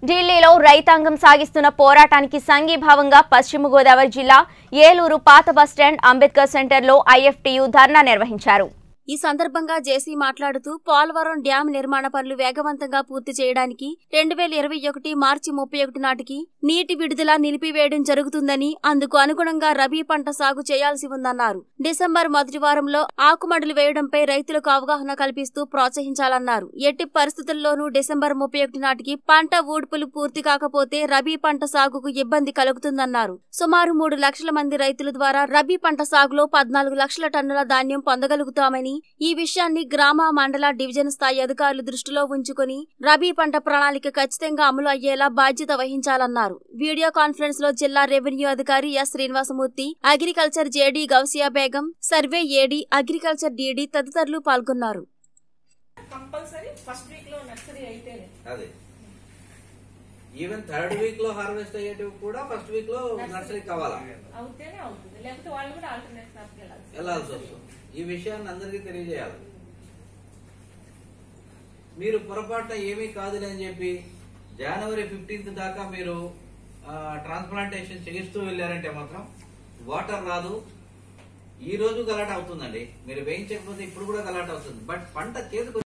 ఢిల్లీలో రైతాంగం సాగిస్తున్న పోరాటానికి సంఘీభావంగా పశ్చిమ గోదావరి జిల్లా ఏలూరు పాత బస్టాండ్ అంబేద్కర్ సెంటర్లో ఐఎఫ్టీయు ధర్నా నిర్వహించారు ఈ సందర్భంగా జేసీ మాట్లాడుతూ పోలవరం డ్యాం నిర్మాణ పనులు వేగవంతంగా పూర్తి చేయడానికి రెండు వేల ఇరవై ఒకటి మార్చి ముప్పై ఒకటి నాటికి నీటి విడుదల నిలిపివేయడం జరుగుతుందని అందుకు అనుగుణంగా రబీ పంట సాగు చేయాల్సి ఉందన్నారు డిసెంబర్ మొదటి వారంలో ఆకుమడులు వేయడంపై రైతులకు అవగాహన కల్పిస్తూ ప్రోత్సహించాలన్నారు ఎట్టి పరిస్థితుల్లోనూ డిసెంబర్ ముప్పై ఒకటి నాటికి పంట ఊడ్పులు పూర్తి కాకపోతే రబీ పంట సాగుకు ఇబ్బంది కలుగుతుందన్నారు సుమారు మూడు లక్షల మంది రైతుల ద్వారా రబీ పంట సాగులో పద్నాలుగు లక్షల టన్నుల ధాన్యం పొందగలుగుతామని ఈ విషయాన్ని గ్రామ మండల డివిజన్ స్థాయి అధికారులు దృష్టిలో ఉంచుకుని రబీ పంట ప్రణాళిక ఖచ్చితంగా అమలు అయ్యేలా బాధ్యత వహించాలన్నారు వీడియో కాన్ఫరెన్స్ లో జిల్లా రెవెన్యూ అధికారి S Srinivasamurthy agriculture JD Gousia Begum survey AD agriculture DD తదితరులు పాల్గొన్నారు కంపల్సరీ ఫస్ట్ వీక్ లో నర్సరీ అయితేనే అదే ఈవెన్ థర్డ్ వీక్ లో హార్వెస్ట్ అయ్యేటివి కూడా ఫస్ట్ వీక్ లో నర్సరీ కావాలా అవుతేనే అవుతుంది లేకపోతే వాళ్ళు కూడా ఆల్టర్నేట్ క్రాప్ వెళ్ళాలి వెళ్ళాల్సి వస్తుంది ఈ విషయాన్ని అందరికీ తెలియజేయాలి మీరు పొరపాటున ఏమీ కాదులే అని చెప్పి జనవరి ఫిఫ్టీన్త్ దాకా మీరు ట్రాన్స్ప్లాంటేషన్ చేస్తూ వెళ్ళారంటే మాత్రం వాటర్ రాదు ఈ రోజు గలాట అవుతుందండి మీరు వేయించకపోతే ఇప్పుడు కూడా గలాట అవుతుంది బట్ పంట చేతికి